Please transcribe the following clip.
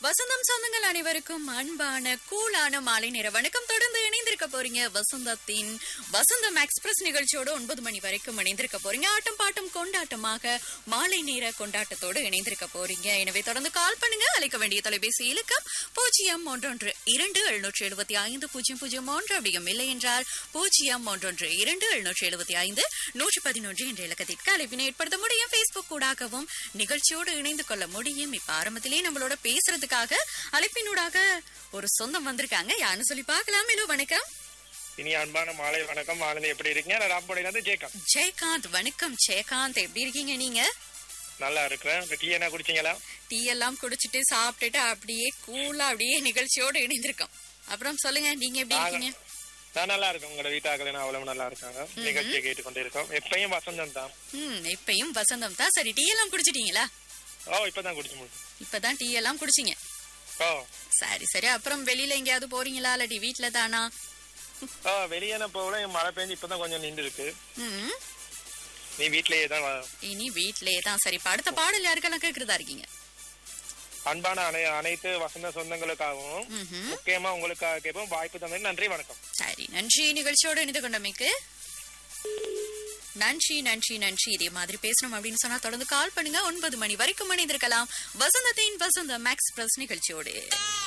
வசந்தம் சொந்தங்கள் அனைவருக்கும் அன்பான கூலான மாலை நேர வணக்கம் தொடர்ந்து இணைந்திருக்க போறீங்க வசந்தத்தின் வசந்தம் எக்ஸ்பிரஸ் நிகழ்ச்சியோட ஒன்பது மணி வரைக்கும் இணைந்திருக்க போறீங்க ஆட்டம் பாட்டம் கொண்டாட்டமாக மாலை நேர கொண்டாட்டத்தோடு இணைந்திருக்க போறீங்க எனவே தொடர்ந்து கால் பண்ணுங்க அழைக்க வேண்டிய தொலைபேசி இலக்கம் பூஜ்ஜியம் ஒன்றொன்று இரண்டு எழுநூற்றி எழுபத்தி ஐந்து பூஜ்ஜியம் பூஜ்ஜியம் ஒன்று அப்படியும் இல்லை என்றால் பூஜ்ஜியம் ஒன்றொன்று இரண்டு எழுநூற்றி எழுபத்தி ஐந்து நூற்றி பதினொன்று என்ற இலக்கத்திற்கு அழைப்பினை ஏற்படுத்த முடியும் பேஸ்புக் ஊடாகவும் நிகழ்ச்சியோடு இணைந்து கொள்ள முடியும் இப்ப ஆரம்பத்திலே நம்மளோட பேசுறதுக்காக அழைப்பினூடாக ஒரு சொந்தம் வந்திருக்காங்க யாருன்னு சொல்லி பார்க்கலாம் ஹலோ வணக்கம் இனி அன்பான மாலை வணக்கம் மாலினி எப்படி இருக்கீங்க நான் ராம்போடையில இருந்து ஜேக்கம் ஜெயகாந்த் வணக்கம் ஜெயகாந்த் எப்படி இருக்கீங்க நீங்க நல்லா இருக்கிறேன் இந்த டீ என்ன குடிச்சீங்களா டீ எல்லாம் குடிச்சிட்டு சாப்பிட்டுட்டு அப்படியே கூலா அப்படியே நிகழ்ச்சியோடு இணைந்திருக்கோம் அப்புறம் சொல்லுங்க நீங்க எப்படி இருக்கீங்க நான் நல்லா இருக்கேன் உங்களோட வீட்டாக்கள் அவ்வளவு நல்லா இருக்காங்க நிகழ்ச்சியை கேட்டுக்கொண்டே இருக்கோம் எப்பயும் வசந்தம் தான் ம் இப்பயும் வசந்தம் தான் சரி டீ எல்லாம் குடிச்சிட்டீங்களா ஓ இப்பதான் குடிச்சு முடிச்சு இப்பதான் டீ எல்லாம் குடிச்சிங்க ஓ சரி சரி அப்புறம் வெளியில எங்கேயாவது போறீங்களா இல்லாட்டி வீட்டுல தானா ஓ வெளியே போகல மழை பெஞ்சு இப்பதான் கொஞ்சம் நின்று இருக்கு ம் நீ வீட்லயே தான் வா. இனி வீட்லயே தான் சரி இப்ப அடுத்த பாடல் யாருக்கெல்லாம் கேக்குறதா இருக்கீங்க அன்பான அனை அனைத்து வசந்த சொந்தங்களுக்காகவும் ம்ஹும். முக்கியமா உங்களுக்காக கேட்போம் வாய்ப்பு தந்தது நன்றி வணக்கம் சரி நன்றி நிகழ்ச்சியோடு இணைந்து கொண்டமைக்கு நன்றி நன்றி நன்றி இதே மாதிரி பேசணும் அப்படின்னு சொன்னா தொடர்ந்து கால் பண்ணுங்க ஒன்பது மணி வரைக்கும் இணைந்திருக்கலாம் வசந்தத்தின் வசந்தம் எக்ஸ்பிரஸ் நிகழ்ச்சியோடு